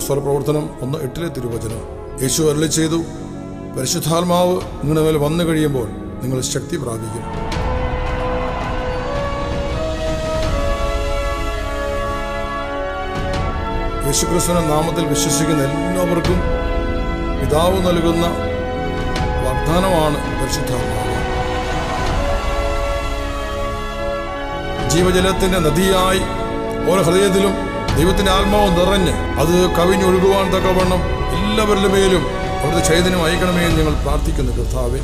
അപ്പോസ്തല പ്രവർത്തനം ഒന്ന് എട്ടിലെ തിരുവചനം യേശു അരളി ചെയ്തു പരിശുദ്ധാത്മാവ് നിങ്ങളുടെ മേൽ വന്നു കഴിയുമ്പോൾ നിങ്ങൾ ശക്തി പ്രാപിക്കും യേശുക്രിസ്തുവിന്റെ നാമത്തിൽ വിശ്വസിക്കുന്ന എല്ലാവർക്കും പിതാവ് നൽകുന്ന വാഗ്ദാനമാണ് പരിശുദ്ധാത്മാവ് ജീവജലത്തിന്റെ നദിയായി ഓരോ ഹൃദയത്തിലും ദൈവത്തിന്റെ ആത്മാവ് നിറഞ്ഞ് അത് കവിഞ്ഞൊഴുകുവാൻ തക്കവണ്ണം എല്ലാവരുടെ മേലും അവിടുത്തെ ചൈതന്യം അയക്കണമേ എന്ന് ഞങ്ങൾ പ്രാർത്ഥിക്കുന്നു കർത്താവെ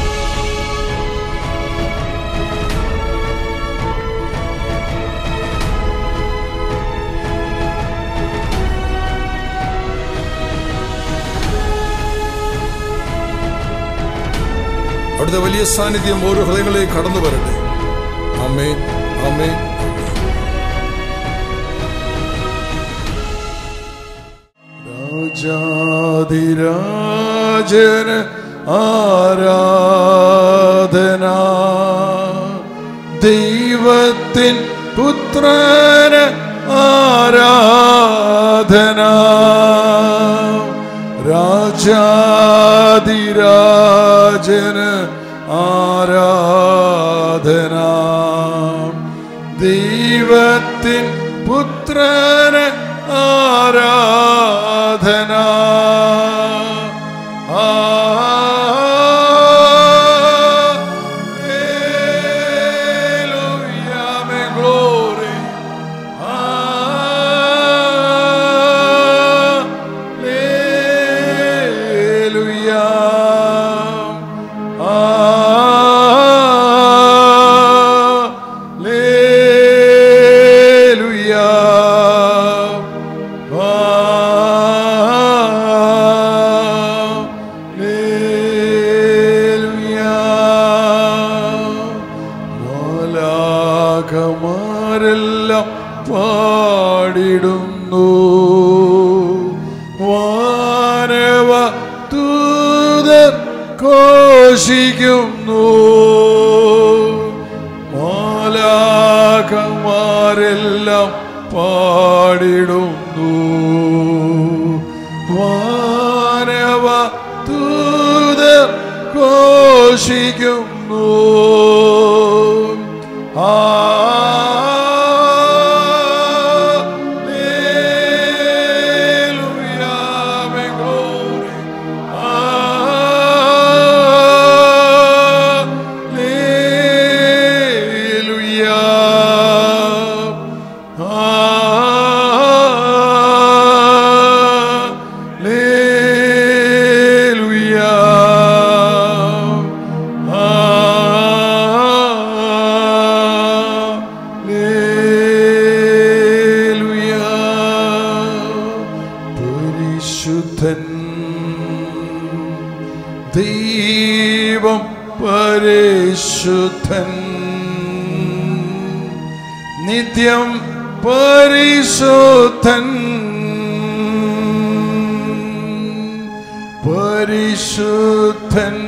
അവിടുത്തെ വലിയ സാന്നിധ്യം ഓരോ ഹൃദയങ്ങളിലേക്ക് കടന്നു വരട്ടെ അമ്മേ അമ്മേ രാജാതിരാജന് ആരാധന ദൈവത്തിൻ പുത്രന് ആരാധന രാജാതിരാജന് ആരാധന ദൈവത്തിൻ പുത്രന് ആരാധന Hallelujah, amen, glory. Hallelujah. Hallelujah. മാലാഖമാരെല്ലാം പാടിടുന്നു വാനവ തൂതർ ഘോഷിക്കുന്നു മാലാഖമാരെല്ലാം പാടിടുന്നു വാനവ തൂതർ ഘോഷിക്കുന്നു Hallelujah, amen, glory. Hallelujah. Hallelujah. പരിശുദ്ധൻ ദൈവം പരിശുദ്ധൻ നിത്യം പരിശുദ്ധൻ പരിശുദ്ധൻ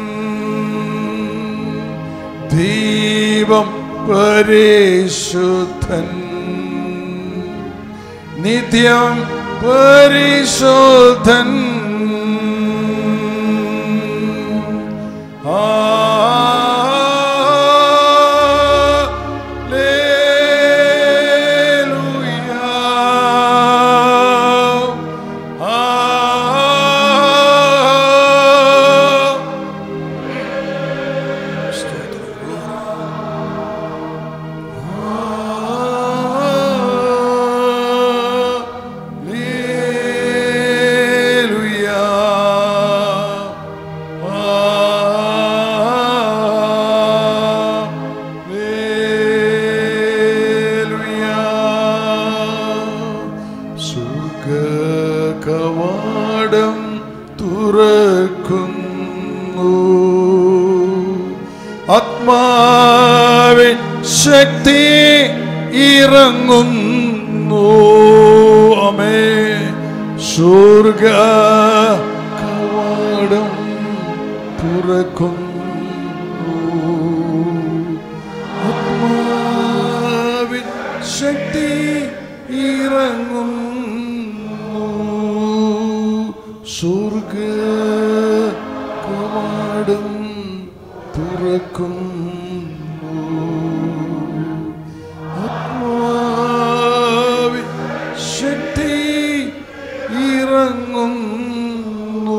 ദൈവം പരിശുദ്ധൻ നിത്യം പരിശുദ്ധൻ കവാടം തുറക്കുന്നു ആത്മാവിൻ ശക്തി ഇറങ്ങുന്നു അമേ സ്വർഗ കവാടം തുറക്കുന്നു ആത്മാവിൻ ശക്തി ഇറങ്ങുന്നു സ്വർഗ കവാടം തുറക്കുന്നു ആത്മാവിൻ ശക്തി ഇറങ്ങുന്നു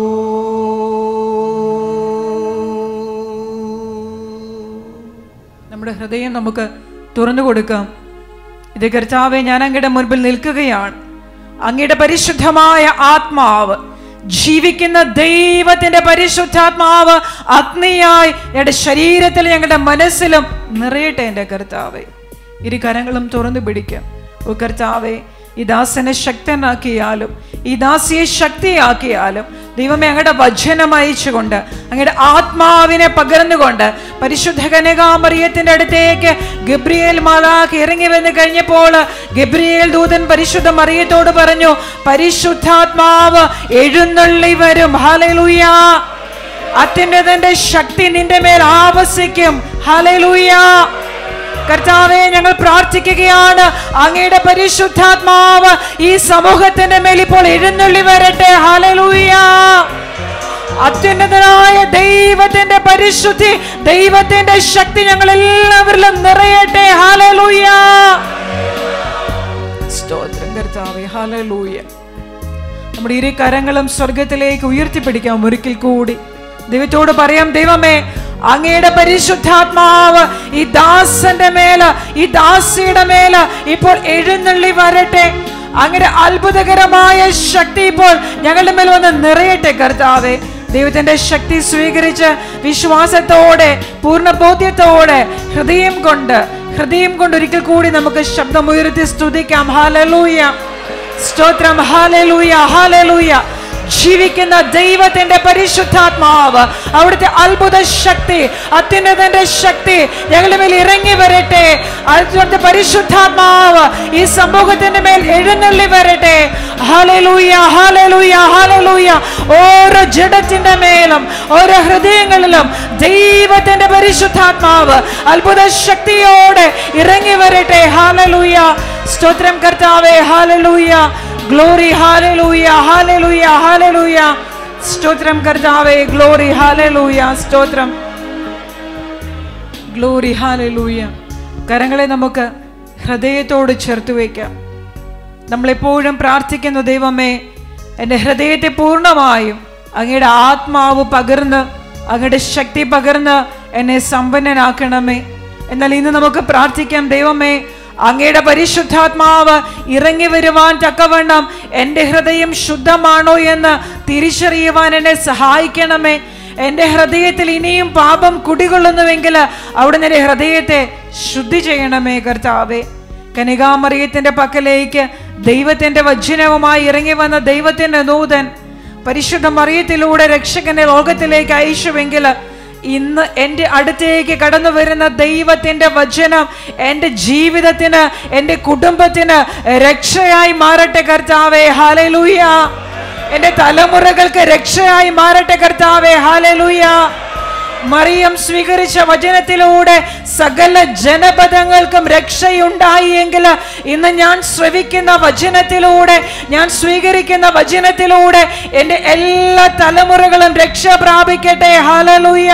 നമ്മുടെ ഹൃദയം നമുക്ക് തുറന്നു കൊടുക്കാം ഇത് കർത്താവെ ഞാൻ അങ്ങയുടെ മുൻപിൽ നിൽക്കുകയാണ് അങ്ങയുടെ പരിശുദ്ധമായ ആത്മാവ് ജീവിക്കുന്ന ദൈവത്തിന്റെ പരിശുദ്ധാത്മാവ് അഗ്നിയായി ഞങ്ങളുടെ ശരീരത്തിൽ ഞങ്ങളുടെ മനസ്സിലും നിറയട്ടെ എൻ്റെ കർത്താവെ ഇരു കരങ്ങളും തുറന്നു പിടിക്കാം ഓ കർത്താവെ ഈ ദാസനെ ശക്തനാക്കിയാലും ഈ ദാസിയെ ശക്തിയാക്കിയാലും ദൈവമേ അങ്ങയുടെ വചനം അയച്ചുകൊണ്ട് അങ്ങയുടെ ആത്മാവിനെ പകർന്നുകൊണ്ട് പരിശുദ്ധ കനകാമറിയത്തിന്റെ അടുത്തേക്ക് ഗബ്രിയേൽ മാലാഖ് ഇറങ്ങി വന്നു കഴിഞ്ഞപ്പോൾ ഗബ്രിയേൽ ദൂതൻ പരിശുദ്ധ മറിയത്തോട് പറഞ്ഞു പരിശുദ്ധാത്മാവ് എഴുന്നള്ളി വരും ഹലലുയ അത്യുന്നതന്റെ ശക്തി നിന്റെ മേൽ ആവസിക്കും ഹലലുയ കർത്താവെ ഞങ്ങൾ പ്രാർത്ഥിക്കുകയാണ് അങ്ങയുടെ പരിശുദ്ധാത്മാവ് ഈ സമൂഹത്തിന്റെ മേൽ ഇപ്പോൾ എഴുന്നള്ളി വരട്ടെ ഹലലൂയ അത്യുന്നതനായ ദൈവത്തിന്റെ പരിശുദ്ധി ദൈവത്തിന്റെ ശക്തി ഞങ്ങൾ എല്ലാവരിലും നിറയട്ടെ ഹലലൂയ സ്തോത്രം കർത്താവെ ഹലലൂയ നമ്മുടെ ഇരു കരങ്ങളും സ്വർഗത്തിലേക്ക് ഉയർത്തിപ്പിടിക്കാം ഒരിക്കൽ കൂടി ദൈവത്തോട് പറയാം ദൈവമേ അങ്ങയുടെ പരിശുദ്ധാത്മാവ് ഈ ദാസന്റെ മേല് ഈ ദാസിയുടെ മേല് ഇപ്പോൾ എഴുന്നള്ളി വരട്ടെ അങ്ങനെ അത്ഭുതകരമായ ശക്തി ഇപ്പോൾ ഞങ്ങളുടെ മേൽ വന്ന് നിറയട്ടെ കർത്താവെ ദൈവത്തിന്റെ ശക്തി സ്വീകരിച്ച് വിശ്വാസത്തോടെ പൂർണ്ണ ബോധ്യത്തോടെ ഹൃദയം കൊണ്ട് ഹൃദയം കൊണ്ട് ഒരിക്കൽ കൂടി നമുക്ക് ശബ്ദമുയർത്തി സ്തുതിക്കാം ഹാലലൂയ സ്തോത്രം ഹാലലൂയ ഹാലലൂയ ജീവിക്കുന്ന ദൈവത്തിന്റെ പരിശുദ്ധാത്മാവ് അവിടുത്തെ അത്ഭുത ശക്തി അത്യുന്നതന്റെ ശക്തി ഞങ്ങളുടെ മേൽ ഇറങ്ങി വരട്ടെ അവിടുത്തെ പരിശുദ്ധാത്മാവ് ഈ സമൂഹത്തിന്റെ മേൽ എഴുന്നള്ളി വരട്ടെ ഹാലലൂയ ഹാലലൂയ ഹാലലൂയ ഓരോ ജഡത്തിന്റെ മേലും ഓരോ ഹൃദയങ്ങളിലും ദൈവത്തിന്റെ പരിശുദ്ധാത്മാവ് അത്ഭുത ശക്തിയോടെ ഇറങ്ങി വരട്ടെ ഹാലലൂയ സ്തോത്രം കർത്താവേ hallelujah glory hallelujah hallelujah hallelujah സ്തോത്രം കർത്താവേ ഗ്ലോറി ഹാലലൂയ സ്തോത്രം ഗ്ലോറി ഹാലലൂയ കരങ്ങളെ നമുക്ക് ഹൃദയത്തോട് ചേർത്ത് വയ്ക്കാം നമ്മളെപ്പോഴും പ്രാർത്ഥിക്കുന്ന ദൈവമേ എൻ്റെ ഹൃദയത്തെ പൂർണ്ണമായും അങ്ങയുടെ ആത്മാവ് പകർന്ന് അങ്ങയുടെ ശക്തി പകർന്ന് എന്നെ സമ്പന്നനാക്കണമേ എന്നാൽ ഇന്ന് നമുക്ക് പ്രാർത്ഥിക്കാം ദൈവമേ അങ്ങയുടെ പരിശുദ്ധാത്മാവ് ഇറങ്ങി വരുവാൻ തക്കവണ്ണം എൻ്റെ ഹൃദയം ശുദ്ധമാണോ എന്ന് തിരിച്ചറിയുവാൻ എന്നെ സഹായിക്കണമേ എൻ്റെ ഹൃദയത്തിൽ ഇനിയും പാപം കുടികൊള്ളുന്നുവെങ്കിൽ അവിടുന്ന് എൻ്റെ ഹൃദയത്തെ ശുദ്ധി ചെയ്യണമേ കർത്താവേ കനികാമറിയത്തിന്റെ പക്കലേക്ക് ദൈവത്തിന്റെ വചനവുമായി ഇറങ്ങി വന്ന ദൈവത്തിന്റെ നൂതൻ പരിശുദ്ധ മറിയത്തിലൂടെ രക്ഷകനെ ലോകത്തിലേക്ക് അയച്ചുവെങ്കിൽ ഇന്ന് എൻ്റെ അടുത്തേക്ക് കടന്നു വരുന്ന ദൈവത്തിന്റെ വചനം എൻ്റെ ജീവിതത്തിന് എൻ്റെ കുടുംബത്തിന് രക്ഷയായി മാറട്ടെ കർത്താവേ ഹാലലൂയ എൻ്റെ തലമുറകൾക്ക് രക്ഷയായി മാറട്ടെ കർത്താവേ ഹാലലൂയ മറിയം സ്വീകരിച്ച വചനത്തിലൂടെ സകല ജനപദങ്ങൾക്കും രക്ഷയുണ്ടായി എങ്കിൽ ഇന്ന് ഞാൻ ശ്രവിക്കുന്ന വചനത്തിലൂടെ ഞാൻ സ്വീകരിക്കുന്ന വചനത്തിലൂടെ എൻ്റെ എല്ലാ തലമുറകളും രക്ഷ പ്രാപിക്കട്ടെ ഹാലലൂയ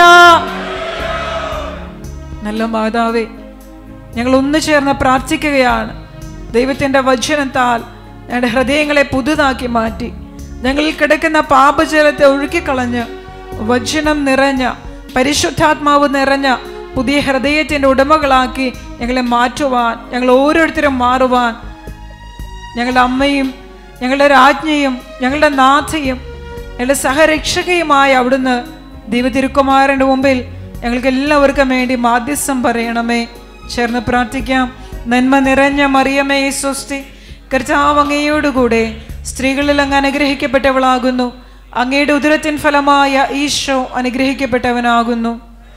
നല്ല മാതാവേ ഞങ്ങൾ ഒന്നു ചേർന്ന് പ്രാർത്ഥിക്കുകയാണ് ദൈവത്തിൻ്റെ വചനത്താൽ ഞങ്ങളുടെ ഹൃദയങ്ങളെ പുതുതാക്കി മാറ്റി ഞങ്ങളിൽ കിടക്കുന്ന പാപജലത്തെ ഒഴുക്കിക്കളഞ്ഞ് വചനം നിറഞ്ഞ പരിശുദ്ധാത്മാവ് നിറഞ്ഞ പുതിയ ഹൃദയത്തിൻ്റെ ഉടമകളാക്കി ഞങ്ങളെ മാറ്റുവാൻ ഞങ്ങൾ ഓരോരുത്തരും മാറുവാൻ ഞങ്ങളുടെ അമ്മയും ഞങ്ങളുടെ രാജ്ഞിയും ഞങ്ങളുടെ നാഥയും ഞങ്ങളുടെ സഹരക്ഷകയുമായ അവിടുന്ന് ദൈവതിരുക്കുമാരൻ്റെ മുമ്പിൽ ഞങ്ങൾക്ക് എല്ലാവർക്കും വേണ്ടി മാധ്യസ്ഥം പറയണമേ ചേർന്ന് പ്രാർത്ഥിക്കാം നന്മ നിറഞ്ഞ മറിയമേ സ്വസ്തി കർത്താവ് അങ്ങയോടുകൂടെ സ്ത്രീകളിൽ അങ്ങ് അനുഗ്രഹിക്കപ്പെട്ടവളാകുന്നു അങ്ങയുടെ ഉദരത്തിൻ ഫലമായ ഈശോ അനുഗ്രഹിക്കപ്പെട്ടവനാകുന്നു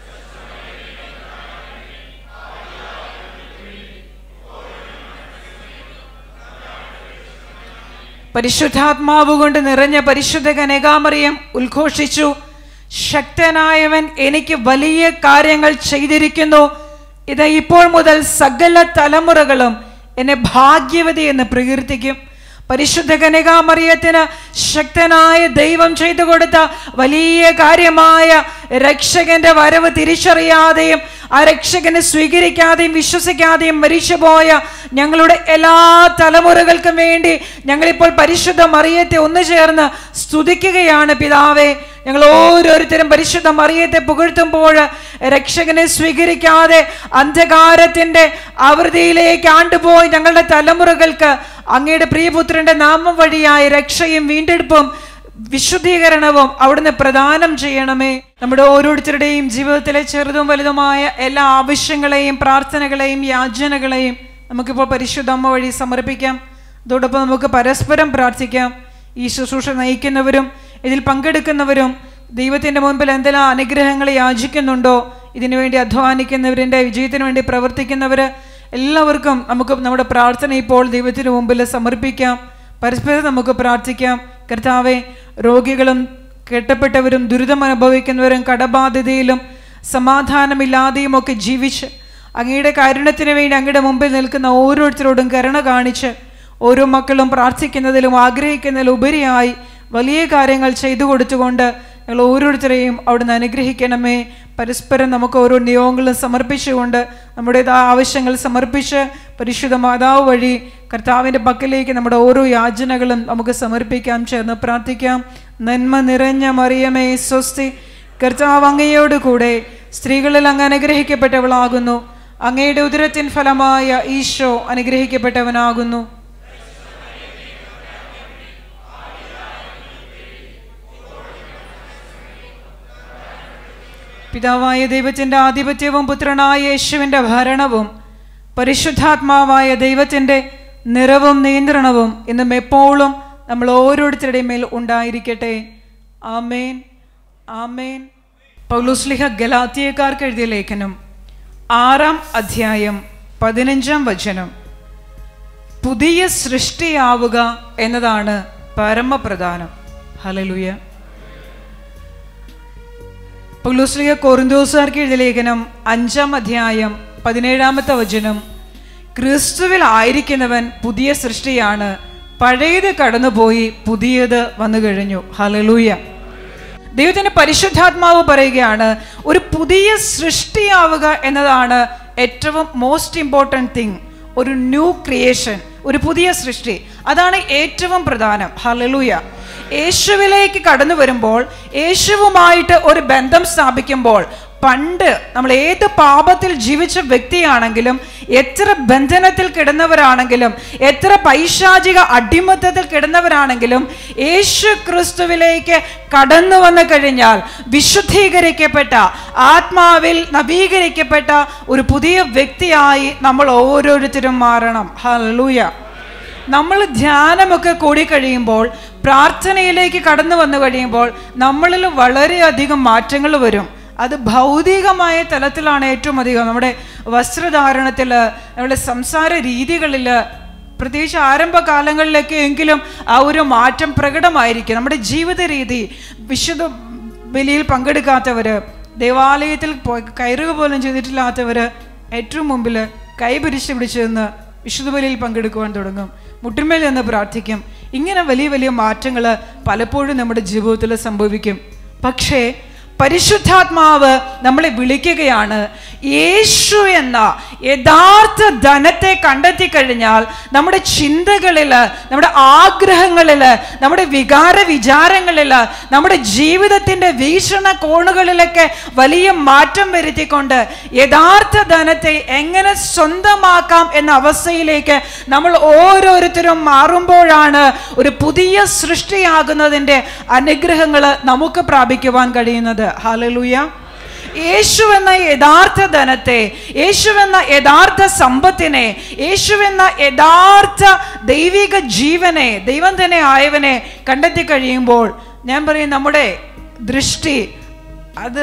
പരിശുദ്ധാത്മാവ് കൊണ്ട് നിറഞ്ഞ പരിശുദ്ധ കനകാമറിയം ഉദ്ഘോഷിച്ചു ശക്തനായവൻ എനിക്ക് വലിയ കാര്യങ്ങൾ ചെയ്തിരിക്കുന്നു ഇത് ഇപ്പോൾ മുതൽ സകല തലമുറകളും എന്നെ ഭാഗ്യവതി എന്ന് പ്രകീർത്തിക്കും പരിശുദ്ധ കനികാമറിയത്തിന് ശക്തനായ ദൈവം ചെയ്തു കൊടുത്ത വലിയ കാര്യമായ രക്ഷകന്റെ വരവ് തിരിച്ചറിയാതെയും ആ രക്ഷകനെ സ്വീകരിക്കാതെയും വിശ്വസിക്കാതെയും മരിച്ചുപോയ ഞങ്ങളുടെ എല്ലാ തലമുറകൾക്കും വേണ്ടി ഞങ്ങളിപ്പോൾ പരിശുദ്ധ മറിയത്തെ ഒന്നു ചേർന്ന് സ്തുതിക്കുകയാണ് പിതാവേ ഞങ്ങൾ ഓരോരുത്തരും പരിശുദ്ധ മറിയത്തെ പുകഴ്ത്തുമ്പോൾ രക്ഷകനെ സ്വീകരിക്കാതെ അന്ധകാരത്തിന്റെ ആവൃത്തിയിലേക്ക് ആണ്ടുപോയി ഞങ്ങളുടെ തലമുറകൾക്ക് അങ്ങയുടെ പ്രിയപുത്രന്റെ നാമം വഴിയായ രക്ഷയും വീണ്ടെടുപ്പും വിശുദ്ധീകരണവും അവിടുന്ന് പ്രദാനം ചെയ്യണമേ നമ്മുടെ ഓരോരുത്തരുടെയും ജീവിതത്തിലെ ചെറുതും വലുതുമായ എല്ലാ ആവശ്യങ്ങളെയും പ്രാർത്ഥനകളെയും യാചനകളെയും നമുക്കിപ്പോൾ പരിശുദ്ധ അമ്മ വഴി സമർപ്പിക്കാം അതോടൊപ്പം നമുക്ക് പരസ്പരം പ്രാർത്ഥിക്കാം ഈ ശുശ്രൂഷ നയിക്കുന്നവരും ഇതിൽ പങ്കെടുക്കുന്നവരും ദൈവത്തിന്റെ മുൻപിൽ എന്തെല്ലാം അനുഗ്രഹങ്ങൾ യാചിക്കുന്നുണ്ടോ ഇതിനുവേണ്ടി അധ്വാനിക്കുന്നവരിൻ്റെ വിജയത്തിന് വേണ്ടി പ്രവർത്തിക്കുന്നവർ എല്ലാവർക്കും നമുക്ക് നമ്മുടെ പ്രാർത്ഥന ഇപ്പോൾ ദൈവത്തിന് മുമ്പിൽ സമർപ്പിക്കാം പരസ്പരം നമുക്ക് പ്രാർത്ഥിക്കാം കർത്താവെ രോഗികളും കെട്ടപ്പെട്ടവരും ദുരിതം അനുഭവിക്കുന്നവരും കടബാധ്യതയിലും സമാധാനമില്ലാതെയും ഒക്കെ ജീവിച്ച് അങ്ങയുടെ കാരുണ്യത്തിന് വേണ്ടി അങ്ങയുടെ മുമ്പിൽ നിൽക്കുന്ന ഓരോരുത്തരോടും കരുണ കാണിച്ച് ഓരോ മക്കളും പ്രാർത്ഥിക്കുന്നതിലും ആഗ്രഹിക്കുന്നതിലും ഉപരിയായി വലിയ കാര്യങ്ങൾ ചെയ്തു കൊടുത്തുകൊണ്ട് ഞങ്ങൾ ഓരോരുത്തരെയും അവിടുന്ന് അനുഗ്രഹിക്കണമേ പരസ്പരം നമുക്ക് ഓരോ നിയോഗങ്ങളും സമർപ്പിച്ചുകൊണ്ട് നമ്മുടേതായ ആവശ്യങ്ങൾ സമർപ്പിച്ച് പരിശുദ്ധ മാതാവ് വഴി കർത്താവിൻ്റെ പക്കലേക്ക് നമ്മുടെ ഓരോ യാചനകളും നമുക്ക് സമർപ്പിക്കാം ചേർന്ന് പ്രാർത്ഥിക്കാം നന്മ നിറഞ്ഞ മറിയമേ സ്വസ്തി കർത്താവ് അങ്ങയോട് കൂടെ സ്ത്രീകളിൽ അങ്ങ് അനുഗ്രഹിക്കപ്പെട്ടവളാകുന്നു അങ്ങയുടെ ഉദരത്തിൻ ഫലമായ ഈശോ അനുഗ്രഹിക്കപ്പെട്ടവനാകുന്നു പിതാവായ ദൈവത്തിൻ്റെ ആധിപത്യവും പുത്രനായ യേശുവിൻ്റെ ഭരണവും പരിശുദ്ധാത്മാവായ ദൈവത്തിൻ്റെ നിറവും നിയന്ത്രണവും ഇന്നും എപ്പോഴും നമ്മൾ ഓരോരുത്തരുടെയും മേൽ ഉണ്ടായിരിക്കട്ടെ ആമേൻ ആമേൻ പൗലുസ്ലിഹ ഗലാത്തിയക്കാർക്ക് എഴുതിയ ലേഖനം ആറാം അധ്യായം പതിനഞ്ചാം വചനം പുതിയ സൃഷ്ടിയാവുക എന്നതാണ് പരമപ്രധാനം ഹലലുയ പൗലോസ്ലിഹ കോറിന്തോസാർക്ക് എഴുതിയ ലേഖനം അഞ്ചാം അധ്യായം പതിനേഴാമത്തെ വചനം ക്രിസ്തുവിൽ ആയിരിക്കുന്നവൻ പുതിയ സൃഷ്ടിയാണ് പഴയത് കടന്നുപോയി പുതിയത് വന്നു കഴിഞ്ഞു ഹലലൂയ ദൈവത്തിന്റെ പരിശുദ്ധാത്മാവ് പറയുകയാണ് ഒരു പുതിയ സൃഷ്ടിയാവുക എന്നതാണ് ഏറ്റവും മോസ്റ്റ് ഇമ്പോർട്ടൻറ്റ് തിങ് ഒരു ന്യൂ ക്രിയേഷൻ ഒരു പുതിയ സൃഷ്ടി അതാണ് ഏറ്റവും പ്രധാനം ഹലലൂയ യേശുവിലേക്ക് കടന്നു വരുമ്പോൾ യേശുവുമായിട്ട് ഒരു ബന്ധം സ്ഥാപിക്കുമ്പോൾ പണ്ട് നമ്മൾ ഏത് പാപത്തിൽ ജീവിച്ച വ്യക്തിയാണെങ്കിലും എത്ര ബന്ധനത്തിൽ കിടന്നവരാണെങ്കിലും എത്ര പൈശാചിക അടിമത്തത്തിൽ കിടന്നവരാണെങ്കിലും യേശു ക്രിസ്തുവിലേക്ക് കടന്നു വന്നു കഴിഞ്ഞാൽ വിശുദ്ധീകരിക്കപ്പെട്ട ആത്മാവിൽ നവീകരിക്കപ്പെട്ട ഒരു പുതിയ വ്യക്തിയായി നമ്മൾ ഓരോരുത്തരും മാറണം ഹലൂയ നമ്മൾ ധ്യാനമൊക്കെ കൂടി കഴിയുമ്പോൾ പ്രാർത്ഥനയിലേക്ക് കടന്നു വന്നു കഴിയുമ്പോൾ നമ്മളിൽ വളരെയധികം മാറ്റങ്ങൾ വരും അത് ഭൗതികമായ തലത്തിലാണ് ഏറ്റവും അധികം നമ്മുടെ വസ്ത്രധാരണത്തിൽ നമ്മുടെ സംസാര രീതികളിൽ പ്രത്യേകിച്ച് ആരംഭകാലങ്ങളിലൊക്കെ എങ്കിലും ആ ഒരു മാറ്റം പ്രകടമായിരിക്കും നമ്മുടെ ജീവിത രീതി വിശുദ്ധ ബലിയിൽ പങ്കെടുക്കാത്തവർ ദേവാലയത്തിൽ പോയി കയറുക പോലും ചെയ്തിട്ടില്ലാത്തവർ ഏറ്റവും മുമ്പിൽ കൈ പിരിച്ച് പിടിച്ചു നിന്ന് വിശുദ്ധ ബലിയിൽ പങ്കെടുക്കുവാൻ തുടങ്ങും മുട്ടിന്മേൽ നിന്ന് പ്രാർത്ഥിക്കും ഇങ്ങനെ വലിയ വലിയ മാറ്റങ്ങൾ പലപ്പോഴും നമ്മുടെ ജീവിതത്തിൽ സംഭവിക്കും പക്ഷേ പരിശുദ്ധാത്മാവ് നമ്മളെ വിളിക്കുകയാണ് യേശു എന്ന യഥാർത്ഥ ധനത്തെ കണ്ടെത്തി കഴിഞ്ഞാൽ നമ്മുടെ ചിന്തകളിൽ നമ്മുടെ ആഗ്രഹങ്ങളിൽ നമ്മുടെ വികാര വിചാരങ്ങളിൽ നമ്മുടെ ജീവിതത്തിൻ്റെ വീക്ഷണ കോണുകളിലൊക്കെ വലിയ മാറ്റം വരുത്തിക്കൊണ്ട് യഥാർത്ഥ ധനത്തെ എങ്ങനെ സ്വന്തമാക്കാം എന്ന അവസ്ഥയിലേക്ക് നമ്മൾ ഓരോരുത്തരും മാറുമ്പോഴാണ് ഒരു പുതിയ സൃഷ്ടിയാകുന്നതിൻ്റെ അനുഗ്രഹങ്ങൾ നമുക്ക് പ്രാപിക്കുവാൻ കഴിയുന്നത് ഹാലലൂയ യേശു എന്ന യഥാർത്ഥ ധനത്തെ യേശു എന്ന യഥാർത്ഥ സമ്പത്തിനെ യേശു എന്ന യഥാർത്ഥ ദൈവിക ജീവനെ ദൈവം തന്നെ ആയവനെ കണ്ടെത്തി കഴിയുമ്പോൾ ഞാൻ പറയും നമ്മുടെ ദൃഷ്ടി അത്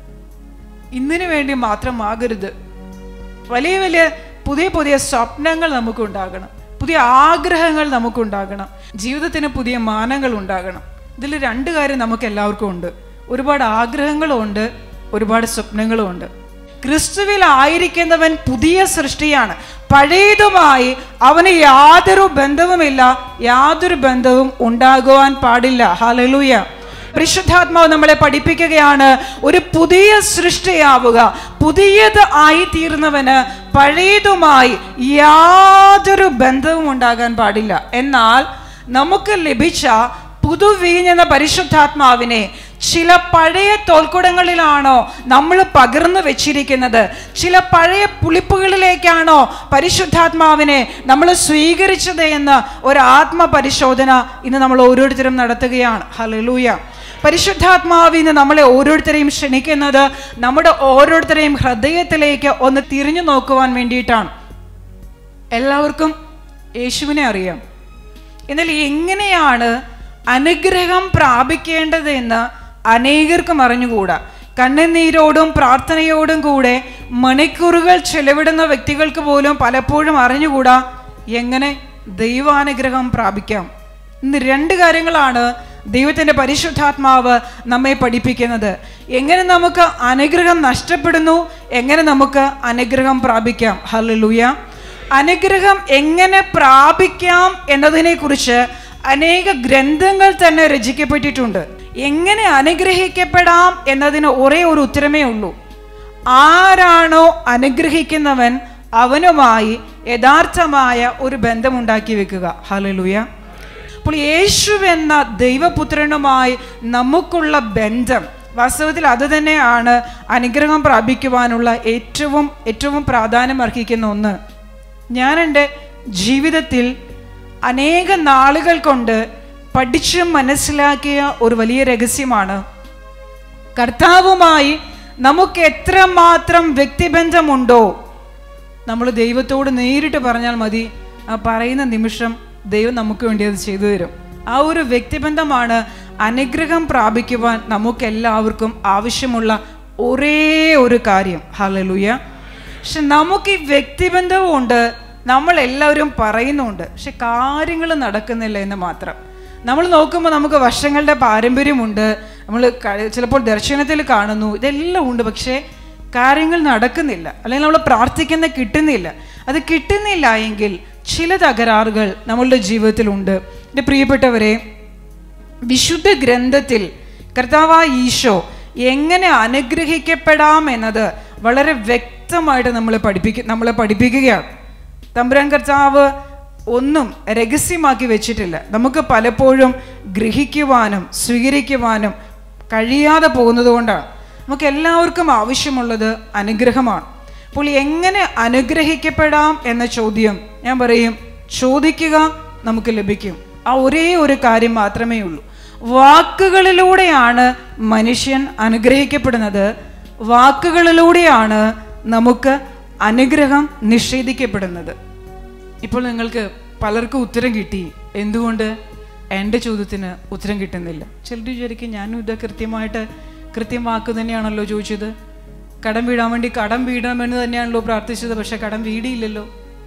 ഇന്നിനു വേണ്ടി മാത്രമാകരുത് വലിയ വലിയ പുതിയ പുതിയ സ്വപ്നങ്ങൾ നമുക്കുണ്ടാകണം പുതിയ ആഗ്രഹങ്ങൾ നമുക്കുണ്ടാകണം ജീവിതത്തിന് പുതിയ മാനങ്ങൾ ഉണ്ടാകണം ഇതിൽ രണ്ട് കാര്യം നമുക്ക് എല്ലാവർക്കും ഉണ്ട് ഒരുപാട് ആഗ്രഹങ്ങളും ഉണ്ട് ഒരുപാട് സ്വപ്നങ്ങളും ഉണ്ട് ക്രിസ്തുവിൽ ആയിരിക്കുന്നവൻ പുതിയ സൃഷ്ടിയാണ് പഴയതുമായി അവന് യാതൊരു ബന്ധവുമില്ല യാതൊരു ബന്ധവും ഉണ്ടാകുവാൻ പാടില്ല ഹാലലൂയ പരിശുദ്ധാത്മാവ് നമ്മളെ പഠിപ്പിക്കുകയാണ് ഒരു പുതിയ സൃഷ്ടിയാവുക പുതിയത് ആയി തീർന്നവന് പഴയതുമായി യാതൊരു ബന്ധവും ഉണ്ടാകാൻ പാടില്ല എന്നാൽ നമുക്ക് ലഭിച്ച പുതുവീഞ്ഞെന്ന പരിശുദ്ധാത്മാവിനെ ചില പഴയ തോൽക്കുടങ്ങളിലാണോ നമ്മൾ പകർന്നു വെച്ചിരിക്കുന്നത് ചില പഴയ പുളിപ്പുകളിലേക്കാണോ പരിശുദ്ധാത്മാവിനെ നമ്മൾ സ്വീകരിച്ചത് എന്ന ഒരു ആത്മപരിശോധന ഇന്ന് നമ്മൾ ഓരോരുത്തരും നടത്തുകയാണ് ഹലലൂയ പരിശുദ്ധാത്മാവിന് നമ്മളെ ഓരോരുത്തരെയും ക്ഷണിക്കുന്നത് നമ്മുടെ ഓരോരുത്തരെയും ഹൃദയത്തിലേക്ക് ഒന്ന് തിരിഞ്ഞു നോക്കുവാൻ വേണ്ടിയിട്ടാണ് എല്ലാവർക്കും യേശുവിനെ അറിയാം എന്നാൽ എങ്ങനെയാണ് അനുഗ്രഹം പ്രാപിക്കേണ്ടത് എന്ന് അനേകർക്കും അറിഞ്ഞുകൂടാ കണ്ണുനീരോടും പ്രാർത്ഥനയോടും കൂടെ മണിക്കൂറുകൾ ചെലവിടുന്ന വ്യക്തികൾക്ക് പോലും പലപ്പോഴും അറിഞ്ഞുകൂടാ എങ്ങനെ ദൈവാനുഗ്രഹം പ്രാപിക്കാം ഇന്ന് രണ്ട് കാര്യങ്ങളാണ് ദൈവത്തിൻ്റെ പരിശുദ്ധാത്മാവ് നമ്മെ പഠിപ്പിക്കുന്നത് എങ്ങനെ നമുക്ക് അനുഗ്രഹം നഷ്ടപ്പെടുന്നു എങ്ങനെ നമുക്ക് അനുഗ്രഹം പ്രാപിക്കാം ഹല്ലേലൂയ അനുഗ്രഹം എങ്ങനെ പ്രാപിക്കാം എന്നതിനെക്കുറിച്ച് അനേക ഗ്രന്ഥങ്ങൾ തന്നെ രചിക്കപ്പെട്ടിട്ടുണ്ട് എങ്ങനെ അനുഗ്രഹിക്കപ്പെടാം എന്നതിന് ഒരേ ഒരു ഉത്തരമേ ഉള്ളൂ ആരാണോ അനുഗ്രഹിക്കുന്നവൻ അവനുമായി യഥാർത്ഥമായ ഒരു ബന്ധമുണ്ടാക്കി വെക്കുക ഹലലുയ അപ്പോൾ യേശു എന്ന ദൈവപുത്രനുമായി നമുക്കുള്ള ബന്ധം വാസ്തവത്തിൽ അത് തന്നെയാണ് അനുഗ്രഹം പ്രാപിക്കുവാനുള്ള ഏറ്റവും ഏറ്റവും പ്രാധാന്യം അർഹിക്കുന്ന ഒന്ന് ഞാൻ എൻ്റെ ജീവിതത്തിൽ അനേക നാളുകൾ കൊണ്ട് പഠിച്ച് മനസ്സിലാക്കിയ ഒരു വലിയ രഹസ്യമാണ് കർത്താവുമായി നമുക്ക് എത്രമാത്രം വ്യക്തിബന്ധമുണ്ടോ നമ്മൾ ദൈവത്തോട് നേരിട്ട് പറഞ്ഞാൽ മതി ആ പറയുന്ന നിമിഷം ദൈവം നമുക്ക് വേണ്ടി അത് ചെയ്തു തരും ആ ഒരു വ്യക്തിബന്ധമാണ് അനുഗ്രഹം പ്രാപിക്കുവാൻ നമുക്കെല്ലാവർക്കും ആവശ്യമുള്ള ഒരേ ഒരു കാര്യം ഹലലുയ പക്ഷെ നമുക്ക് ഈ വ്യക്തിബന്ധവും ഉണ്ട് നമ്മൾ എല്ലാവരും പറയുന്നുണ്ട് പക്ഷെ കാര്യങ്ങൾ നടക്കുന്നില്ല എന്ന് മാത്രം നമ്മൾ നോക്കുമ്പോൾ നമുക്ക് വർഷങ്ങളുടെ പാരമ്പര്യമുണ്ട് നമ്മൾ ക- ചിലപ്പോൾ ദർശനത്തിൽ കാണുന്നു ഇതെല്ലാം ഉണ്ട് പക്ഷേ കാര്യങ്ങൾ നടക്കുന്നില്ല അല്ലെങ്കിൽ നമ്മൾ പ്രാർത്ഥിക്കുന്ന കിട്ടുന്നില്ല അത് കിട്ടുന്നില്ല എങ്കിൽ ചില തകരാറുകൾ നമ്മളുടെ ജീവിതത്തിലുണ്ട് എൻ്റെ പ്രിയപ്പെട്ടവരെ വിശുദ്ധ ഗ്രന്ഥത്തിൽ കർത്താവായ ഈശോ എങ്ങനെ അനുഗ്രഹിക്കപ്പെടാം എന്നത് വളരെ വ്യക്തമായിട്ട് നമ്മളെ പഠിപ്പിക്ക നമ്മളെ പഠിപ്പിക്കുകയാണ് തമ്പുരാൻ കർത്താവ് ഒന്നും രഹസ്യമാക്കി വെച്ചിട്ടില്ല നമുക്ക് പലപ്പോഴും ഗ്രഹിക്കുവാനും സ്വീകരിക്കുവാനും കഴിയാതെ പോകുന്നത് കൊണ്ടാണ് നമുക്ക് എല്ലാവർക്കും ആവശ്യമുള്ളത് അനുഗ്രഹമാണ് അപ്പോൾ എങ്ങനെ അനുഗ്രഹിക്കപ്പെടാം എന്ന ചോദ്യം ഞാൻ പറയും ചോദിക്കുക നമുക്ക് ലഭിക്കും ആ ഒരേ ഒരു കാര്യം മാത്രമേ ഉള്ളൂ വാക്കുകളിലൂടെയാണ് മനുഷ്യൻ അനുഗ്രഹിക്കപ്പെടുന്നത് വാക്കുകളിലൂടെയാണ് നമുക്ക് അനുഗ്രഹം നിഷേധിക്കപ്പെടുന്നത് ഇപ്പോൾ നിങ്ങൾക്ക് പലർക്കും ഉത്തരം കിട്ടി എന്തുകൊണ്ട് എൻ്റെ ചോദ്യത്തിന് ഉത്തരം കിട്ടുന്നില്ല ചിലർ വിചാരിക്കും ഞാനും ഇത് കൃത്യമായിട്ട് കൃത്യം വാക്ക് തന്നെയാണല്ലോ ചോദിച്ചത് കടം വീടാൻ വേണ്ടി കടം വീടണമെന്ന് തന്നെയാണല്ലോ പ്രാർത്ഥിച്ചത് പക്ഷെ കടം വീടിയില്ലല്ലോ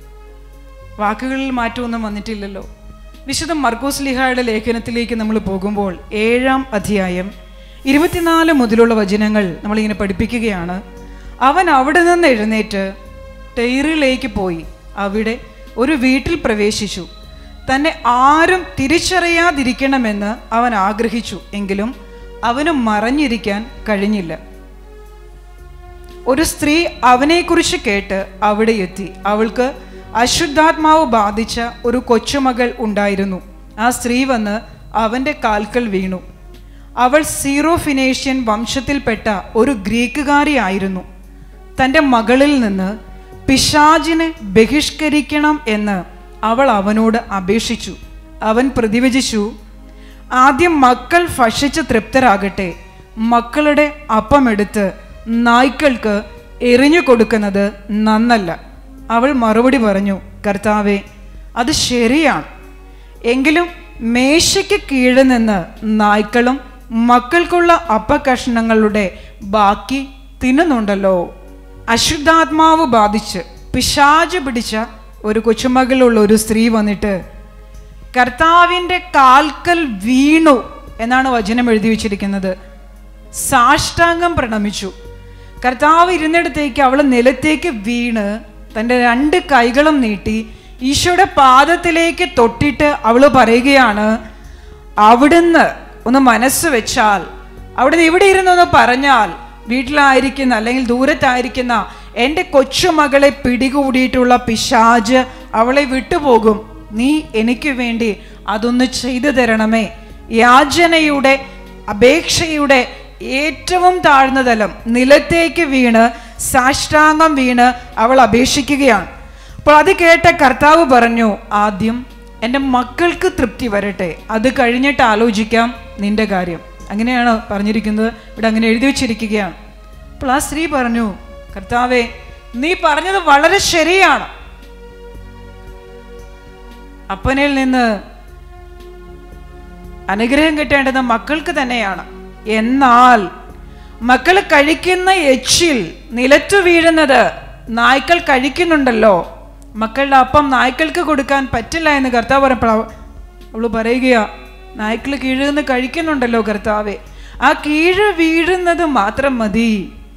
വാക്കുകളിൽ മാറ്റമൊന്നും വന്നിട്ടില്ലല്ലോ വിശുദ്ധ മർക്കോസ് ലിഹായുടെ ലേഖനത്തിലേക്ക് നമ്മൾ പോകുമ്പോൾ ഏഴാം അധ്യായം ഇരുപത്തിനാല് മുതലുള്ള വചനങ്ങൾ നമ്മളിങ്ങനെ പഠിപ്പിക്കുകയാണ് അവൻ അവിടെ നിന്ന് എഴുന്നേറ്റ് ടെയ്റിലേക്ക് പോയി അവിടെ ഒരു വീട്ടിൽ പ്രവേശിച്ചു തന്നെ ആരും തിരിച്ചറിയാതിരിക്കണമെന്ന് അവൻ ആഗ്രഹിച്ചു എങ്കിലും അവന് മറഞ്ഞിരിക്കാൻ കഴിഞ്ഞില്ല ഒരു സ്ത്രീ അവനെക്കുറിച്ച് കേട്ട് അവിടെ എത്തി അവൾക്ക് അശുദ്ധാത്മാവ് ബാധിച്ച ഒരു കൊച്ചുമകൾ ഉണ്ടായിരുന്നു ആ സ്ത്രീ വന്ന് അവൻ്റെ കാൽക്കൽ വീണു അവൾ സീറോ ഫിനേഷ്യൻ വംശത്തിൽപ്പെട്ട ഒരു ഗ്രീക്കുകാരിയായിരുന്നു തൻ്റെ മകളിൽ നിന്ന് പിശാചിനെ ബഹിഷ്കരിക്കണം എന്ന് അവൾ അവനോട് അപേക്ഷിച്ചു അവൻ പ്രതിവചിച്ചു ആദ്യം മക്കൾ ഭക്ഷിച്ച് തൃപ്തരാകട്ടെ മക്കളുടെ അപ്പമെടുത്ത് നായ്ക്കൾക്ക് എറിഞ്ഞു കൊടുക്കുന്നത് നന്നല്ല അവൾ മറുപടി പറഞ്ഞു കർത്താവെ അത് ശരിയാണ് എങ്കിലും മേശയ്ക്ക് കീഴിൽ നിന്ന് നായ്ക്കളും മക്കൾക്കുള്ള അപ്പകഷ്ണങ്ങളുടെ ബാക്കി തിന്നുന്നുണ്ടല്ലോ അശുദ്ധാത്മാവ് ബാധിച്ച് പിശാച് പിടിച്ച ഒരു കൊച്ചുമകളുള്ള ഒരു സ്ത്രീ വന്നിട്ട് കർത്താവിൻ്റെ കാൽക്കൽ വീണു എന്നാണ് വചനം എഴുതി വച്ചിരിക്കുന്നത് സാഷ്ടാംഗം പ്രണമിച്ചു കർത്താവ് ഇരുന്നിടത്തേക്ക് അവൾ നിലത്തേക്ക് വീണ് തൻ്റെ രണ്ട് കൈകളും നീട്ടി ഈശോയുടെ പാദത്തിലേക്ക് തൊട്ടിട്ട് അവൾ പറയുകയാണ് അവിടുന്ന് ഒന്ന് മനസ്സ് വെച്ചാൽ അവിടുന്ന് ഇവിടെ ഇരുന്നൊന്ന് പറഞ്ഞാൽ വീട്ടിലായിരിക്കുന്ന അല്ലെങ്കിൽ ദൂരത്തായിരിക്കുന്ന എൻ്റെ കൊച്ചുമകളെ പിടികൂടിയിട്ടുള്ള പിശാജ് അവളെ വിട്ടുപോകും നീ എനിക്ക് വേണ്ടി അതൊന്ന് ചെയ്തു തരണമേ യാചനയുടെ അപേക്ഷയുടെ ഏറ്റവും താഴ്ന്ന തലം നിലത്തേക്ക് വീണ് സാഷ്ടാംഗം വീണ് അവൾ അപേക്ഷിക്കുകയാണ് അപ്പോൾ അത് കേട്ട കർത്താവ് പറഞ്ഞു ആദ്യം എൻ്റെ മക്കൾക്ക് തൃപ്തി വരട്ടെ അത് കഴിഞ്ഞിട്ട് ആലോചിക്കാം നിന്റെ കാര്യം അങ്ങനെയാണ് പറഞ്ഞിരിക്കുന്നത് ഇവിടെ അങ്ങനെ എഴുതി വെച്ചിരിക്കുകയാണ് അപ്പോൾ ആ സ്ത്രീ പറഞ്ഞു കർത്താവെ നീ പറഞ്ഞത് വളരെ ശരിയാണ് അപ്പനിൽ നിന്ന് അനുഗ്രഹം കിട്ടേണ്ടത് മക്കൾക്ക് തന്നെയാണ് എന്നാൽ മക്കൾ കഴിക്കുന്ന എച്ചിൽ നിലത്തു വീഴുന്നത് നായ്ക്കൾ കഴിക്കുന്നുണ്ടല്ലോ മക്കളുടെ അപ്പം നായ്ക്കൾക്ക് കൊടുക്കാൻ പറ്റില്ല എന്ന് കർത്താവ് പറഞ്ഞപ്പോൾ അവള് പറയുകയാ നായ്ക്കൾ കീഴിൽ നിന്ന് കഴിക്കുന്നുണ്ടല്ലോ കർത്താവെ ആ കീഴ് വീഴുന്നത് മാത്രം മതി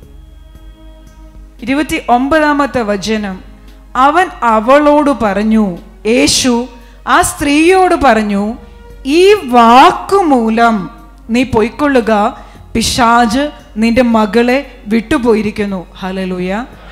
ഇരുപത്തി ഒമ്പതാമത്തെ വചനം അവൻ അവളോട് പറഞ്ഞു യേശു ആ സ്ത്രീയോട് പറഞ്ഞു ഈ വാക്കുമൂലം നീ പൊയ്ക്കൊള്ളുക പിശാജ് നിന്റെ മകളെ വിട്ടുപോയിരിക്കുന്നു ഹലലുയ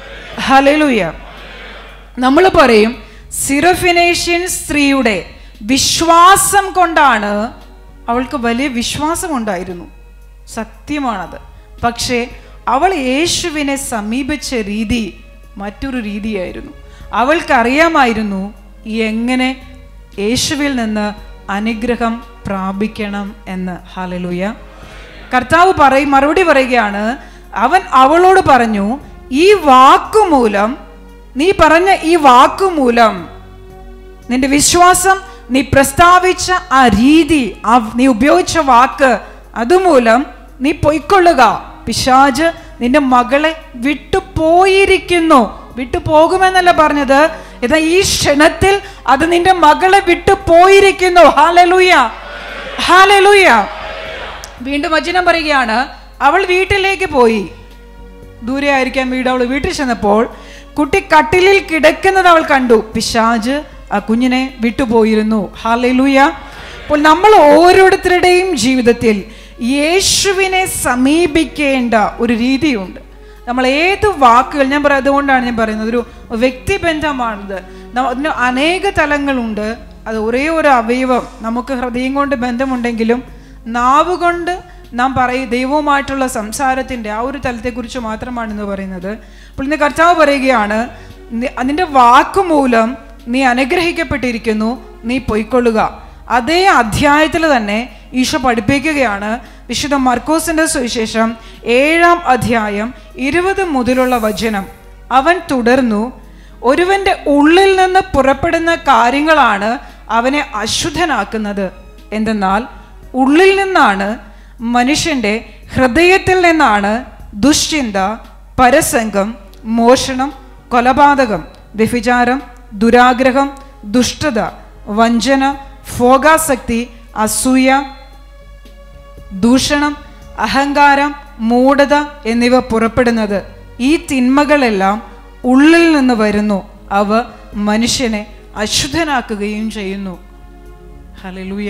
ഹലലുയ നമ്മൾ പറയും സിറഫിനേഷ്യൻ സ്ത്രീയുടെ വിശ്വാസം കൊണ്ടാണ് അവൾക്ക് വലിയ വിശ്വാസമുണ്ടായിരുന്നു സത്യമാണത് പക്ഷേ അവൾ യേശുവിനെ സമീപിച്ച രീതി മറ്റൊരു രീതിയായിരുന്നു അവൾക്കറിയാമായിരുന്നു എങ്ങനെ യേശുവിൽ നിന്ന് അനുഗ്രഹം പ്രാപിക്കണം എന്ന് ഹാലലുയ കർത്താവ് പറയും മറുപടി പറയുകയാണ് അവൻ അവളോട് പറഞ്ഞു ഈ വാക്കുമൂലം നീ പറഞ്ഞ ഈ വാക്കുമൂലം നിന്റെ വിശ്വാസം നീ പ്രസ്താവിച്ച ആ രീതി ആ നീ ഉപയോഗിച്ച വാക്ക് അതുമൂലം നീ പൊയ്ക്കൊള്ളുക പിശാജ് നിന്റെ മകളെ വിട്ടുപോയിരിക്കുന്നു വിട്ടു പോകുമെന്നല്ല പറഞ്ഞത് ഇതാ ഈ ക്ഷണത്തിൽ അത് നിന്റെ മകളെ വിട്ടു പോയിരിക്കുന്നു ഹാലലൂയ ഹാലലൂയ വീണ്ടും വചനം പറയുകയാണ് അവൾ വീട്ടിലേക്ക് പോയി ദൂരെ ആയിരിക്കാൻ വീട് അവൾ വീട്ടിൽ ചെന്നപ്പോൾ കുട്ടി കട്ടിലിൽ കിടക്കുന്നത് അവൾ കണ്ടു പിശാജ് ആ കുഞ്ഞിനെ വിട്ടുപോയിരുന്നു ഹാലലൂയ അപ്പോൾ നമ്മൾ ഓരോരുത്തരുടെയും ജീവിതത്തിൽ യേശുവിനെ സമീപിക്കേണ്ട ഒരു രീതിയുണ്ട് നമ്മൾ ഏത് വാക്കുകൾ ഞാൻ പറയാം അതുകൊണ്ടാണ് ഞാൻ പറയുന്നത് ഒരു വ്യക്തിബന്ധമാണിത് ന- അതിന് അനേക തലങ്ങളുണ്ട് അത് ഒരേ ഒരു അവയവം നമുക്ക് ഹൃദയം കൊണ്ട് ബന്ധമുണ്ടെങ്കിലും നാവ് കൊണ്ട് നാം പറയും ദൈവവുമായിട്ടുള്ള സംസാരത്തിൻ്റെ ആ ഒരു തലത്തെക്കുറിച്ച് മാത്രമാണ് ഇന്ന് പറയുന്നത് അപ്പോൾ ഇന്ന് കർത്താവ് പറയുകയാണ് നി- അതിൻ്റെ വാക്കുമൂലം നീ അനുഗ്രഹിക്കപ്പെട്ടിരിക്കുന്നു നീ പൊയ്ക്കൊള്ളുക അതേ അധ്യായത്തിൽ തന്നെ ഈശോ പഠിപ്പിക്കുകയാണ് വിശുദ്ധ മർക്കോസിന്റെ സുവിശേഷം ഏഴാം അധ്യായം ഇരുപത് മുതലുള്ള വചനം അവൻ തുടർന്നു ഒരുവന്റെ ഉള്ളിൽ നിന്ന് പുറപ്പെടുന്ന കാര്യങ്ങളാണ് അവനെ അശുദ്ധനാക്കുന്നത് എന്തെന്നാൽ ഉള്ളിൽ നിന്നാണ് മനുഷ്യന്റെ ഹൃദയത്തിൽ നിന്നാണ് ദുശ്ചിന്ത പരസംഗം മോഷണം കൊലപാതകം വ്യഭിചാരം ദുരാഗ്രഹം ദുഷ്ടത വഞ്ചന ഭോഗാസക്തി അസൂയ ദൂഷണം അഹങ്കാരം മൂഢത എന്നിവ പുറപ്പെടുന്നത് ഈ തിന്മകളെല്ലാം ഉള്ളിൽ നിന്ന് വരുന്നു അവ മനുഷ്യനെ അശുദ്ധനാക്കുകയും ചെയ്യുന്നു ഹലലൂയ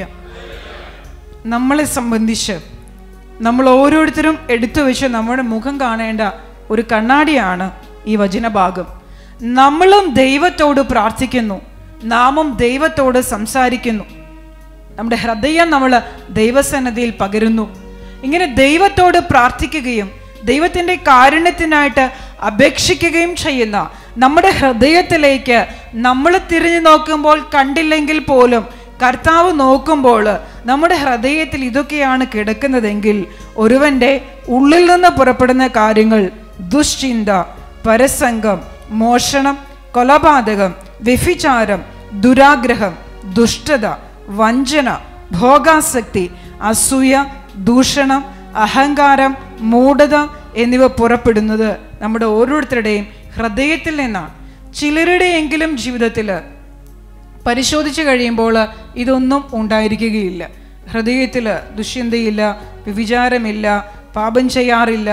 നമ്മളെ സംബന്ധിച്ച് നമ്മൾ ഓരോരുത്തരും എടുത്തു വെച്ച് നമ്മുടെ മുഖം കാണേണ്ട ഒരു കണ്ണാടിയാണ് ഈ വചനഭാഗം നമ്മളും ദൈവത്തോട് പ്രാർത്ഥിക്കുന്നു നാമും ദൈവത്തോട് സംസാരിക്കുന്നു നമ്മുടെ ഹൃദയം നമ്മൾ ദൈവസന്നദ്ധിയിൽ പകരുന്നു ഇങ്ങനെ ദൈവത്തോട് പ്രാർത്ഥിക്കുകയും ദൈവത്തിൻ്റെ കാരുണ്യത്തിനായിട്ട് അപേക്ഷിക്കുകയും ചെയ്യുന്ന നമ്മുടെ ഹൃദയത്തിലേക്ക് നമ്മൾ തിരിഞ്ഞു നോക്കുമ്പോൾ കണ്ടില്ലെങ്കിൽ പോലും കർത്താവ് നോക്കുമ്പോൾ നമ്മുടെ ഹൃദയത്തിൽ ഇതൊക്കെയാണ് കിടക്കുന്നതെങ്കിൽ ഒരുവന്റെ ഉള്ളിൽ നിന്ന് പുറപ്പെടുന്ന കാര്യങ്ങൾ ദുശ്ചിന്ത പരസംഗം മോഷണം കൊലപാതകം വ്യഭിചാരം ദുരാഗ്രഹം ദുഷ്ടത വഞ്ചന ഭോഗാസക്തി അസൂയ ദൂഷണം അഹങ്കാരം മൂഢത എന്നിവ പുറപ്പെടുന്നത് നമ്മുടെ ഓരോരുത്തരുടെയും ഹൃദയത്തിൽ നിന്നാണ് ചിലരുടെയെങ്കിലും ജീവിതത്തിൽ പരിശോധിച്ച് കഴിയുമ്പോൾ ഇതൊന്നും ഉണ്ടായിരിക്കുകയില്ല ഹൃദയത്തിൽ ദുഷ്യന്തയില്ല വിചാരമില്ല പാപം ചെയ്യാറില്ല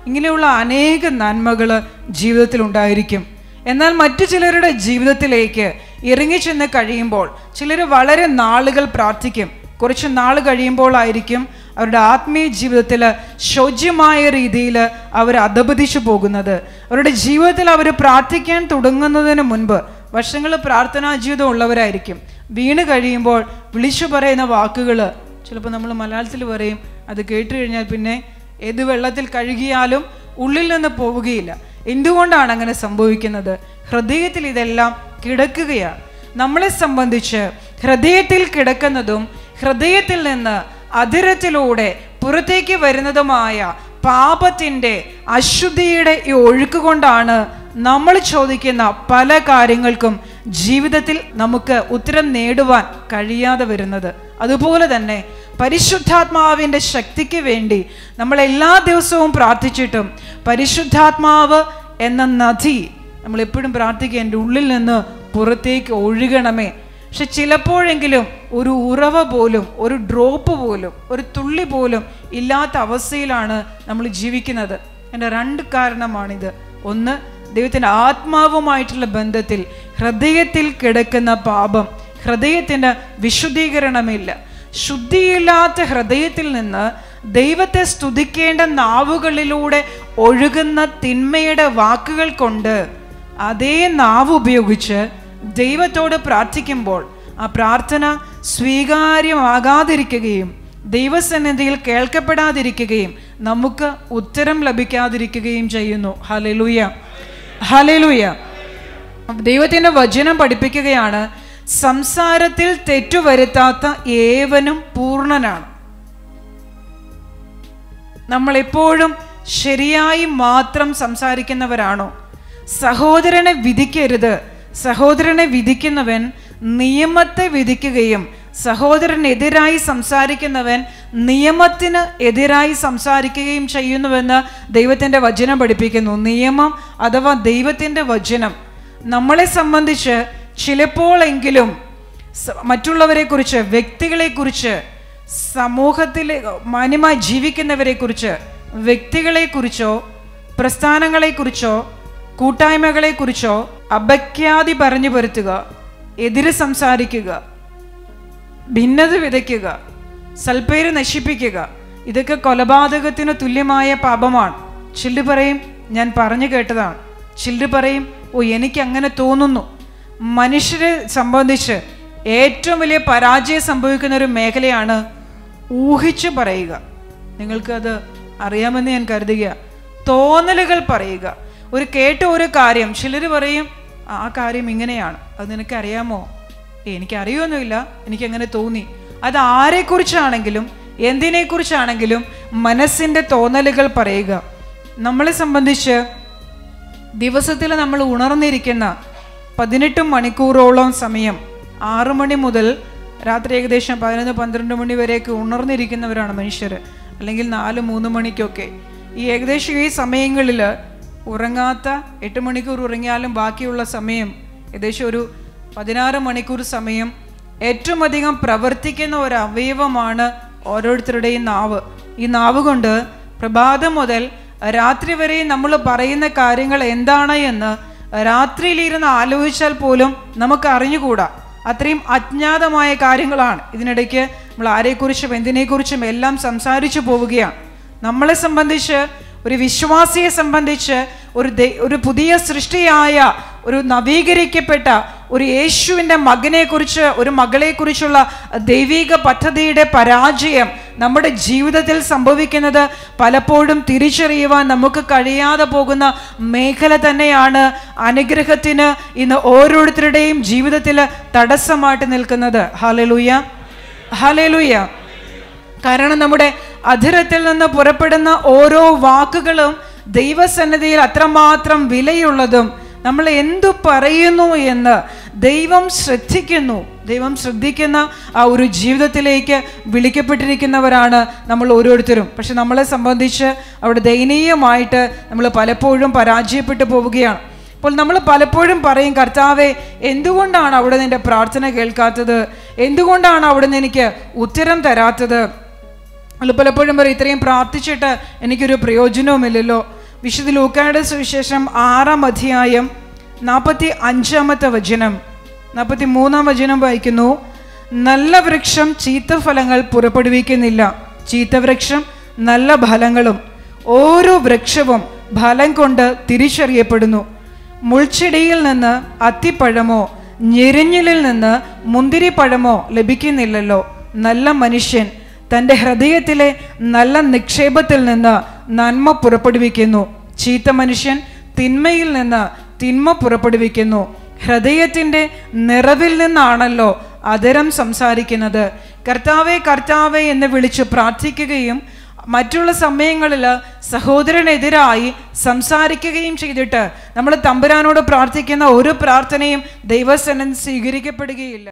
ഇങ്ങനെയുള്ള അനേക നന്മകൾ ജീവിതത്തിൽ ഉണ്ടായിരിക്കും എന്നാൽ മറ്റു ചിലരുടെ ജീവിതത്തിലേക്ക് ഇറങ്ങിച്ചെന്ന് കഴിയുമ്പോൾ ചിലർ വളരെ നാളുകൾ പ്രാർത്ഥിക്കും കുറച്ച് നാൾ കഴിയുമ്പോഴായിരിക്കും അവരുടെ ആത്മീയ ജീവിതത്തിൽ ശോച്യമായ രീതിയിൽ അവർ അധപതിച്ചു പോകുന്നത് അവരുടെ ജീവിതത്തിൽ അവർ പ്രാർത്ഥിക്കാൻ തുടങ്ങുന്നതിന് മുൻപ് വർഷങ്ങൾ പ്രാർത്ഥനാ ജീവിതം ഉള്ളവരായിരിക്കും വീണ് കഴിയുമ്പോൾ വിളിച്ചു പറയുന്ന വാക്കുകൾ ചിലപ്പോൾ നമ്മൾ മലയാളത്തിൽ പറയും അത് കേട്ട് കഴിഞ്ഞാൽ പിന്നെ ഏത് വെള്ളത്തിൽ കഴുകിയാലും ഉള്ളിൽ നിന്ന് പോവുകയില്ല എന്തുകൊണ്ടാണ് അങ്ങനെ സംഭവിക്കുന്നത് ഹൃദയത്തിൽ ഇതെല്ലാം കിടക്കുകയാണ് നമ്മളെ സംബന്ധിച്ച് ഹൃദയത്തിൽ കിടക്കുന്നതും ഹൃദയത്തിൽ നിന്ന് അതിരത്തിലൂടെ പുറത്തേക്ക് വരുന്നതുമായ പാപത്തിൻ്റെ അശുദ്ധിയുടെ ഈ ഒഴുക്ക് കൊണ്ടാണ് നമ്മൾ ചോദിക്കുന്ന പല കാര്യങ്ങൾക്കും ജീവിതത്തിൽ നമുക്ക് ഉത്തരം നേടുവാൻ കഴിയാതെ വരുന്നത് അതുപോലെ തന്നെ പരിശുദ്ധാത്മാവിൻ്റെ ശക്തിക്ക് വേണ്ടി നമ്മൾ എല്ലാ ദിവസവും പ്രാർത്ഥിച്ചിട്ടും പരിശുദ്ധാത്മാവ് എന്ന നദി നമ്മൾ എപ്പോഴും പ്രാർത്ഥിക്കുക എൻ്റെ ഉള്ളിൽ നിന്ന് പുറത്തേക്ക് ഒഴുകണമേ പക്ഷെ ചിലപ്പോഴെങ്കിലും ഒരു ഉറവ പോലും ഒരു ഡ്രോപ്പ് പോലും ഒരു തുള്ളി പോലും ഇല്ലാത്ത അവസ്ഥയിലാണ് നമ്മൾ ജീവിക്കുന്നത് എൻ്റെ രണ്ട് കാരണമാണിത് ഒന്ന് ദൈവത്തിൻ്റെ ആത്മാവുമായിട്ടുള്ള ബന്ധത്തിൽ ഹൃദയത്തിൽ കിടക്കുന്ന പാപം ഹൃദയത്തിന് വിശുദ്ധീകരണമില്ല ശുദ്ധിയില്ലാത്ത ഹൃദയത്തിൽ നിന്ന് ദൈവത്തെ സ്തുതിക്കേണ്ട നാവുകളിലൂടെ ഒഴുകുന്ന തിന്മയുടെ വാക്കുകൾ കൊണ്ട് അതേ നാവ് ഉപയോഗിച്ച് ദൈവത്തോട് പ്രാർത്ഥിക്കുമ്പോൾ ആ പ്രാർത്ഥന സ്വീകാര്യമാകാതിരിക്കുകയും ദൈവസന്നിധിയിൽ കേൾക്കപ്പെടാതിരിക്കുകയും നമുക്ക് ഉത്തരം ലഭിക്കാതിരിക്കുകയും ചെയ്യുന്നു ഹലലുയ ഹലലുയ ദൈവത്തിൻ്റെ വചനം പഠിപ്പിക്കുകയാണ് സംസാരത്തിൽ തെറ്റുവരുത്താത്ത ഏവനും പൂർണ്ണനാണ് നമ്മൾ എപ്പോഴും ശരിയായി മാത്രം സംസാരിക്കുന്നവരാണോ സഹോദരനെ വിധിക്കരുത് സഹോദരനെ വിധിക്കുന്നവൻ നിയമത്തെ വിധിക്കുകയും സഹോദരനെതിരായി സംസാരിക്കുന്നവൻ നിയമത്തിന് എതിരായി സംസാരിക്കുകയും ചെയ്യുന്നുവെന്ന് ദൈവത്തിൻ്റെ വചനം പഠിപ്പിക്കുന്നു നിയമം അഥവാ ദൈവത്തിൻ്റെ വചനം നമ്മളെ സംബന്ധിച്ച് ചിലപ്പോഴെങ്കിലും സ- മറ്റുള്ളവരെക്കുറിച്ച് വ്യക്തികളെക്കുറിച്ച് സമൂഹത്തിലെ മാന്യമായി ജീവിക്കുന്നവരെക്കുറിച്ച് വ്യക്തികളെക്കുറിച്ചോ പ്രസ്ഥാനങ്ങളെക്കുറിച്ചോ കൂട്ടായ്മകളെക്കുറിച്ചോ അപഖ്യാതി പറഞ്ഞു പരത്തുക എതിര് സംസാരിക്കുക ഭിന്നത വിതയ്ക്കുക സൽപ്പേര് നശിപ്പിക്കുക ഇതൊക്കെ കൊലപാതകത്തിന് തുല്യമായ പാപമാണ് ചില്ല് പറയും ഞാൻ പറഞ്ഞു കേട്ടതാണ് ചില്ല് പറയും ഓ എനിക്ക് അങ്ങനെ തോന്നുന്നു മനുഷ്യരെ സംബന്ധിച്ച് ഏറ്റവും വലിയ പരാജയം സംഭവിക്കുന്ന ഒരു മേഖലയാണ് ഊഹിച്ചു പറയുക നിങ്ങൾക്കത് അറിയാമെന്ന് ഞാൻ കരുതുക തോന്നലുകൾ പറയുക ഒരു കേട്ട ഒരു കാര്യം ചിലർ പറയും ആ കാര്യം ഇങ്ങനെയാണ് അത് നിനക്ക് അറിയാമോ എനിക്ക് അറിയൊന്നുമില്ല എനിക്കങ്ങനെ തോന്നി അത് ആരെക്കുറിച്ചാണെങ്കിലും എന്തിനെക്കുറിച്ചാണെങ്കിലും മനസ്സിൻ്റെ തോന്നലുകൾ പറയുക നമ്മളെ സംബന്ധിച്ച് ദിവസത്തിൽ നമ്മൾ ഉണർന്നിരിക്കുന്ന പതിനെട്ട് മണിക്കൂറോളം സമയം ആറു മണി മുതൽ രാത്രി ഏകദേശം പതിനൊന്ന് പന്ത്രണ്ട് മണി വരെയൊക്കെ ഉണർന്നിരിക്കുന്നവരാണ് മനുഷ്യർ അല്ലെങ്കിൽ നാല് മൂന്ന് മണിക്കൊക്കെ ഈ ഏകദേശം ഈ സമയങ്ങളിൽ ഉറങ്ങാത്ത എട്ട് മണിക്കൂർ ഉറങ്ങിയാലും ബാക്കിയുള്ള സമയം ഏകദേശം ഒരു പതിനാറ് മണിക്കൂർ സമയം ഏറ്റവും അധികം പ്രവർത്തിക്കുന്ന ഒരു അവയവമാണ് ഓരോരുത്തരുടെയും നാവ് ഈ നാവ് കൊണ്ട് പ്രഭാതം മുതൽ രാത്രി വരെ നമ്മൾ പറയുന്ന കാര്യങ്ങൾ എന്താണ് എന്ന് രാത്രിയിലിരുന്ന് ആലോചിച്ചാൽ പോലും നമുക്ക് അറിഞ്ഞുകൂടാ അത്രയും അജ്ഞാതമായ കാര്യങ്ങളാണ് ഇതിനിടയ്ക്ക് നമ്മൾ ആരെക്കുറിച്ചും എന്തിനെക്കുറിച്ചും എല്ലാം സംസാരിച്ചു പോവുകയാണ് നമ്മളെ സംബന്ധിച്ച് ഒരു വിശ്വാസിയെ സംബന്ധിച്ച് ഒരു ദൈ- ഒരു പുതിയ സൃഷ്ടിയായ ഒരു നവീകരിക്കപ്പെട്ട ഒരു യേശുവിൻ്റെ മകനെക്കുറിച്ച് ഒരു മകളെക്കുറിച്ചുള്ള ദൈവിക പദ്ധതിയുടെ പരാജയം നമ്മുടെ ജീവിതത്തിൽ സംഭവിക്കുന്നത് പലപ്പോഴും തിരിച്ചറിയുവാൻ നമുക്ക് കഴിയാതെ പോകുന്ന മേഖല തന്നെയാണ് അനുഗ്രഹത്തിന് ഇന്ന് ഓരോരുത്തരുടെയും ജീവിതത്തിൽ തടസ്സമായിട്ട് നിൽക്കുന്നത് ഹാലലൂയ ഹാലലൂയ കാരണം നമ്മുടെ അധരത്തിൽ നിന്ന് പുറപ്പെടുന്ന ഓരോ വാക്കുകളും ദൈവസന്നിധിയിൽ അത്രമാത്രം വിലയുള്ളതും നമ്മൾ എന്തു പറയുന്നു എന്ന് ദൈവം ശ്രദ്ധിക്കുന്നു ദൈവം ശ്രദ്ധിക്കുന്ന ആ ഒരു ജീവിതത്തിലേക്ക് വിളിക്കപ്പെട്ടിരിക്കുന്നവരാണ് നമ്മൾ ഓരോരുത്തരും പക്ഷെ നമ്മളെ സംബന്ധിച്ച് അവിടെ ദയനീയമായിട്ട് നമ്മൾ പലപ്പോഴും പരാജയപ്പെട്ടു പോവുകയാണ് അപ്പോൾ നമ്മൾ പലപ്പോഴും പറയും കർത്താവെ എന്തുകൊണ്ടാണ് അവിടെ നിന്റെ പ്രാർത്ഥന കേൾക്കാത്തത് എന്തുകൊണ്ടാണ് അവിടെ നിന്ന് എനിക്ക് ഉത്തരം തരാത്തത് നമ്മൾ പലപ്പോഴും പറയും ഇത്രയും പ്രാർത്ഥിച്ചിട്ട് എനിക്കൊരു പ്രയോജനവുമില്ലല്ലോ വിശുദ്ധ ലൂക്കായുടെ സുവിശേഷം ആറാം അധ്യായം നാൽപ്പത്തി അഞ്ചാമത്തെ വചനം നാൽപ്പത്തി മൂന്നാം വചനം വായിക്കുന്നു നല്ല വൃക്ഷം ചീത്ത ഫലങ്ങൾ പുറപ്പെടുവിക്കുന്നില്ല ചീത്ത വൃക്ഷം നല്ല ഫലങ്ങളും ഓരോ വൃക്ഷവും ഫലം കൊണ്ട് തിരിച്ചറിയപ്പെടുന്നു മുൾച്ചെടിയിൽ നിന്ന് അത്തിപ്പഴമോ ഞെരിഞ്ഞിലിൽ നിന്ന് മുന്തിരിപ്പഴമോ ലഭിക്കുന്നില്ലല്ലോ നല്ല മനുഷ്യൻ തൻ്റെ ഹൃദയത്തിലെ നല്ല നിക്ഷേപത്തിൽ നിന്ന് നന്മ പുറപ്പെടുവിക്കുന്നു ചീത്ത മനുഷ്യൻ തിന്മയിൽ നിന്ന് തിന്മ പുറപ്പെടുവിക്കുന്നു ഹൃദയത്തിൻ്റെ നിറവിൽ നിന്നാണല്ലോ അതരം സംസാരിക്കുന്നത് കർത്താവെ കർത്താവെ എന്ന് വിളിച്ച് പ്രാർത്ഥിക്കുകയും മറ്റുള്ള സമയങ്ങളിൽ സഹോദരനെതിരായി സംസാരിക്കുകയും ചെയ്തിട്ട് നമ്മൾ തമ്പുരാനോട് പ്രാർത്ഥിക്കുന്ന ഒരു പ്രാർത്ഥനയും ദൈവസനൻ സ്വീകരിക്കപ്പെടുകയില്ല